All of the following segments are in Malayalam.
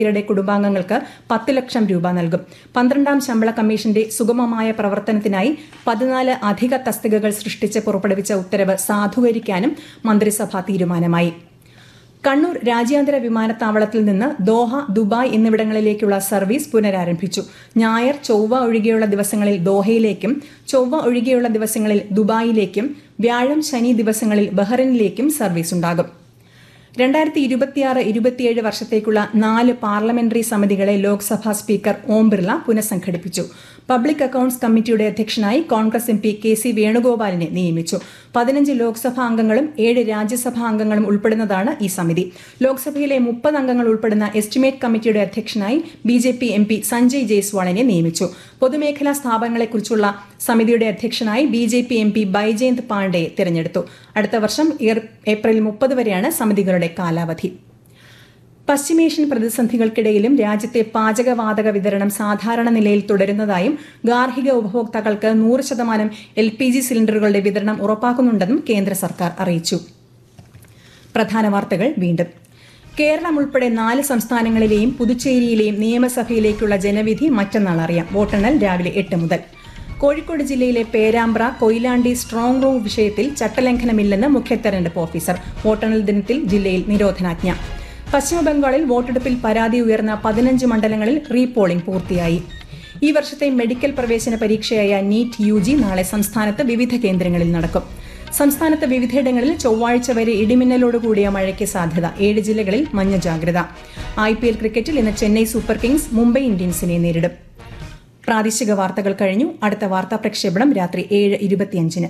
യുടെ കുടുംബാംഗങ്ങൾക്ക് പത്ത് ലക്ഷം രൂപ നൽകും പന്ത്രണ്ടാം ശമ്പള കമ്മീഷന്റെ സുഗമമായ പ്രവർത്തനത്തിനായി പതിനാല് അധിക തസ്തികകൾ സൃഷ്ടിച്ച് പുറപ്പെടുവിച്ച ഉത്തരവ് സാധൂകരിക്കാനും മന്ത്രിസഭാ തീരുമാനമായി കണ്ണൂർ രാജ്യാന്തര വിമാനത്താവളത്തിൽ നിന്ന് ദോഹ ദുബായ് എന്നിവിടങ്ങളിലേക്കുള്ള സർവീസ് പുനരാരംഭിച്ചു ഞായർ ചൊവ്വ ഒഴികെയുള്ള ദിവസങ്ങളിൽ ദോഹയിലേക്കും ചൊവ്വ ഒഴികെയുള്ള ദിവസങ്ങളിൽ ദുബായിലേക്കും വ്യാഴം ശനി ദിവസങ്ങളിൽ ബഹ്റിനിലേക്കും സർവീസ് ഉണ്ടാകും രണ്ടായിരത്തി ഇരുപത്തിയാറ് ഇരുപത്തിയേഴ് വർഷത്തേക്കുള്ള നാല് പാർലമെന്ററി സമിതികളെ ലോക്സഭാ സ്പീക്കർ ഓം ബിർള പുനഃസംഘടിപ്പിച്ചു പബ്ലിക് അക്കൌണ്ട്സ് കമ്മിറ്റിയുടെ അധ്യക്ഷനായി Congress M P K C വേണുഗോപാലിനെ നിയമിച്ചു പതിനഞ്ച് ലോക്സഭാ അംഗങ്ങളും ഏഴ് രാജ്യസഭാ അംഗങ്ങളും ഉൾപ്പെടുന്നതാണ് ഈ സമിതി ലോക്സഭയിലെ മുപ്പത് അംഗങ്ങൾ ഉൾപ്പെടുന്ന എസ്റ്റിമേറ്റ് കമ്മിറ്റിയുടെ അധ്യക്ഷനായി B J P M P Sanjay ജയ്സ്വാളിനെ നിയമിച്ചു പൊതുമേഖലാ സ്ഥാപനങ്ങളെക്കുറിച്ചുള്ള സമിതിയുടെ അധ്യക്ഷനായി B J P M P Baijayant പാണ്ഡെയെ തിരഞ്ഞെടുത്തു അടുത്ത വർഷം ഏപ്രിൽ മുപ്പത് വരെയാണ് സമിതികളുടെ കാലാവധി പശ്ചിമേഷ്യൻ പ്രതിസന്ധികൾക്കിടയിലും രാജ്യത്തെ പാചകവാതക വിതരണം സാധാരണ നിലയിൽ തുടരുന്നതായും ഗാർഹിക ഉപഭോക്താക്കൾക്ക് നൂറ് ശതമാനം എൽ പി ജി സിലിണ്ടറുകളുടെ വിതരണം ഉറപ്പാക്കുന്നുണ്ടെന്നും കേന്ദ്ര സർക്കാർ അറിയിച്ചു പ്രധാന വാർത്തകൾ വീണ്ടും കേരളം ഉൾപ്പെടെ നാല് സംസ്ഥാനങ്ങളിലെയും പുതുച്ചേരിയിലെയും നിയമസഭയിലേക്കുള്ള ജനവിധി മറ്റന്നാൾ അറിയാം വോട്ടെണ്ണൽ രാവിലെ എട്ട് മുതൽ കോഴിക്കോട് ജില്ലയിലെ പേരാമ്പ്ര കൊയിലാണ്ടി സ്ട്രോങ് റൂം വിഷയത്തിൽ ചട്ടലംഘനമില്ലെന്ന് മുഖ്യ തെരഞ്ഞെടുപ്പ് ഓഫീസർ വോട്ടെണ്ണൽ ദിനത്തിൽ ജില്ലയിൽ നിരോധനാജ്ഞ പശ്ചിമബംഗാളിൽ വോട്ടെടുപ്പിൽ പരാതി ഉയർന്ന പതിനഞ്ച് മണ്ഡലങ്ങളിൽ റീപോളിംഗ് പൂർത്തിയായി ഈ വർഷത്തെ മെഡിക്കൽ പ്രവേശന പരീക്ഷയായ നീറ്റ് യു ജി നാളെ സംസ്ഥാനത്ത് വിവിധ കേന്ദ്രങ്ങളിൽ നടക്കും സംസ്ഥാനത്ത് വിവിധയിടങ്ങളിൽ ചൊവ്വാഴ്ച വരെ ഇടിമിന്നലോടുകൂടിയ മഴയ്ക്ക് സാധ്യത ഏഴ് ജില്ലകളിൽ മഞ്ഞ ജാഗ്രത ഐ പി എൽ ക്രിക്കറ്റിൽ ഇന്ന് ചെന്നൈ സൂപ്പർ കിങ്സ് മുംബൈ ഇന്ത്യൻസിനെ നേരിടും പ്രാദേശിക വാർത്തകൾ കഴിഞ്ഞു അടുത്ത വാർത്താ പ്രക്ഷേപണം രാത്രി ഏഴ് ഇരുപത്തിയഞ്ചിന്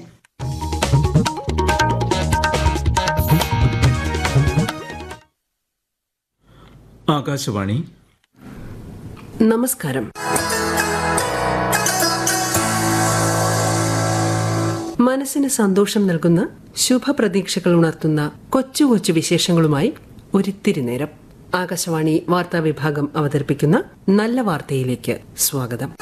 ആകാശവാണി നമസ്കാരം മനസ്സിന് സന്തോഷം നൽകുന്ന ശുഭപ്രതീക്ഷകൾ ഉണർത്തുന്ന കൊച്ചു കൊച്ചു വിശേഷങ്ങളുമായി ഒരിത്തിരി നേരം ആകാശവാണി വാർത്താ വിഭാഗം അവതരിപ്പിക്കുന്ന നല്ല വാർത്തയിലേക്ക് സ്വാഗതം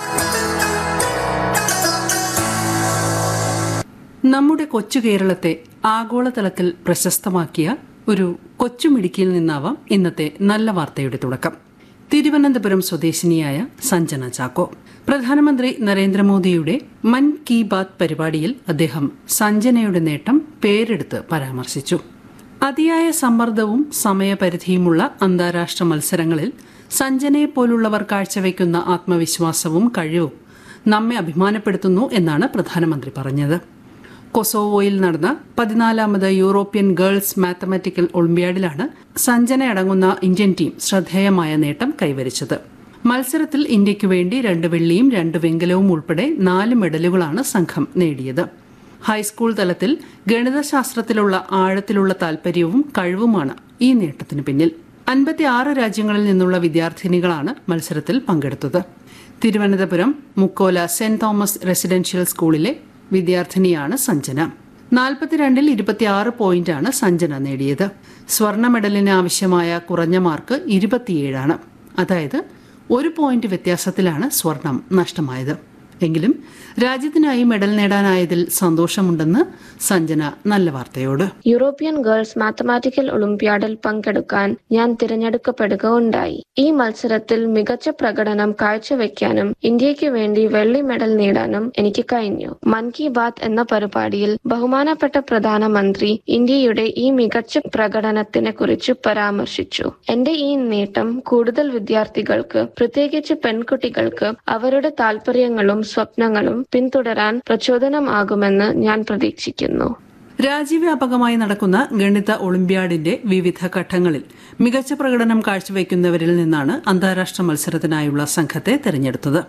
നമ്മുടെ കൊച്ചു കേരളത്തെ ആഗോളതലത്തിൽ പ്രശസ്തമാക്കിയ ഒരു കൊച്ചുമിടുക്കിയിൽ നിന്നാവാം ഇന്നത്തെ നല്ല വാർത്തയുടെ തുടക്കം തിരുവനന്തപുരം സ്വദേശിനിയായ സഞ്ജന ചാക്കോ പ്രധാനമന്ത്രി നരേന്ദ്രമോദിയുടെ മൻ കി ബാത് പരിപാടിയിൽ അദ്ദേഹം സഞ്ജനയുടെ നേട്ടം പേരെടുത്ത് പരാമർശിച്ചു അതിയായ സമ്മർദ്ദവും സമയപരിധിയുമുള്ള അന്താരാഷ്ട്ര മത്സരങ്ങളിൽ സഞ്ജനയെ പോലുള്ളവർ കാഴ്ചവെക്കുന്ന ആത്മവിശ്വാസവും കഴിവും നമ്മെ അഭിമാനപ്പെടുത്തുന്നു എന്നാണ് പ്രധാനമന്ത്രി പറഞ്ഞത് കൊസോവോയിൽ നടന്ന പതിനാലാമത് യൂറോപ്യൻ ഗേൾസ് മാത്തമാറ്റിക്കൽ ഒളിമ്പ്യാഡിലാണ് സഞ്ജന അടങ്ങുന്ന ഇന്ത്യൻ ടീം ശ്രദ്ധേയമായ നേട്ടം കൈവരിച്ചത് മത്സരത്തിൽ ഇന്ത്യയ്ക്കു വേണ്ടി രണ്ട് വെള്ളിയും രണ്ട് വെങ്കലവും ഉൾപ്പെടെ നാല് മെഡലുകളാണ് സംഘം നേടിയത് ഹൈസ്കൂൾ തലത്തിൽ ഗണിതശാസ്ത്രത്തിലുള്ള ആഴത്തിലുള്ള താൽപര്യവും കഴിവുമാണ് ഈ നേട്ടത്തിനു പിന്നിൽ അൻപത്തിയാറ് രാജ്യങ്ങളിൽ നിന്നുള്ള വിദ്യാർത്ഥിനികളാണ് മത്സരത്തിൽ പങ്കെടുത്തത് Thiruvananthapuram Mukkola Saint Thomas residential സ്കൂളിലെ വിദ്യാർത്ഥിനിയാണ് സഞ്ജന നാൽപ്പത്തിരണ്ടിൽ ഇരുപത്തിയാറ് പോയിന്റാണ് സഞ്ജന നേടിയത് സ്വർണ്ണ മെഡലിന് ആവശ്യമായ കുറഞ്ഞ മാർക്ക് ഇരുപത്തിയേഴാണ് അതായത് ഒരു പോയിന്റ് വ്യത്യാസത്തിലാണ് സ്വർണം നഷ്ടമായത് എങ്കിലും രാജ്യത്തിനായി മെഡൽ നേടാനായതിൽ സന്തോഷമുണ്ടെന്ന് സഞ്ജന നല്ല വാർത്തയോട് യൂറോപ്യൻ ഗേൾസ് മാത്തമാറ്റിക്കൽ ഒളിമ്പ്യാഡിൽ പങ്കെടുക്കാൻ ഞാൻ തിരഞ്ഞെടുക്കപ്പെടുക ഉണ്ടായി ഈ മത്സരത്തിൽ മികച്ച പ്രകടനം കാഴ്ചവെക്കാനും ഇന്ത്യക്ക് വേണ്ടി വെള്ളി മെഡൽ നേടാനും എനിക്ക് കഴിഞ്ഞു മൻ കി ബാത് എന്ന പരിപാടിയിൽ ബഹുമാനപ്പെട്ട പ്രധാനമന്ത്രി ഇന്ത്യയുടെ ഈ മികച്ച പ്രകടനത്തിനെ കുറിച്ച് പരാമർശിച്ചു എന്റെ ഈ നേട്ടം കൂടുതൽ വിദ്യാർത്ഥികൾക്ക് പ്രത്യേകിച്ച് പെൺകുട്ടികൾക്ക് അവരുടെ താല്പര്യങ്ങളും സ്വപ്നങ്ങളും പിന്തുടരാൻ പ്രചോദനമാകുമെന്ന് ഞാൻ പ്രതീക്ഷിക്കുന്നു രാജ്യവ്യാപകമായി നടക്കുന്ന ഗണിത ഒളിമ്പ്യാഡിന്റെ വിവിധ ഘട്ടങ്ങളിൽ മികച്ച പ്രകടനം കാഴ്ചവെക്കുന്നവരിൽ നിന്നാണ് അന്താരാഷ്ട്ര മത്സരത്തിനായുള്ള സംഘത്തെ തെരഞ്ഞെടുത്തത്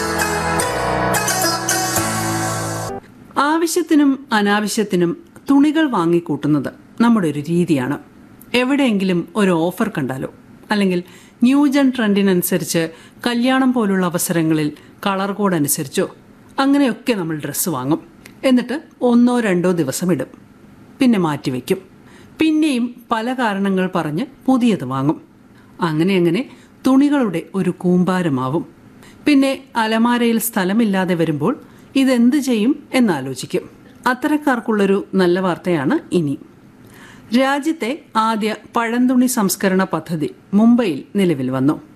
ആവശ്യത്തിനും അനാവശ്യത്തിനും തുണികൾ വാങ്ങിക്കൂട്ടുന്നത് നമ്മുടെ ഒരു രീതിയാണ് എവിടെയെങ്കിലും ഒരു ഓഫർ കണ്ടാലോ അല്ലെങ്കിൽ ന്യൂജൻ ട്രെൻഡിനനുസരിച്ച് കല്യാണം പോലുള്ള അവസരങ്ങളിൽ കളർ കോഡ് അനുസരിച്ചോ അങ്ങനെയൊക്കെ നമ്മൾ ഡ്രസ്സ് വാങ്ങും എന്നിട്ട് ഒന്നോ രണ്ടോ ദിവസം ഇടും പിന്നെ മാറ്റിവെക്കും പിന്നെയും പല കാരണങ്ങൾ പറഞ്ഞ് പുതിയത് വാങ്ങും അങ്ങനെ അങ്ങനെ തുണികളുടെ ഒരു കൂമ്പാരമാവും പിന്നെ അലമാരയിൽ സ്ഥലമില്ലാതെ വരുമ്പോൾ ഇതെന്ത് ചെയ്യും എന്നാലോചിക്കും അത്തരക്കാർക്കുള്ളൊരു നല്ല വാർത്തയാണ് ഇനി രാജ്യത്തെ ആദ്യ പഴന്തുണി സംസ്കരണ പദ്ധതി മുംബൈയിൽ നിലവിൽ വന്നു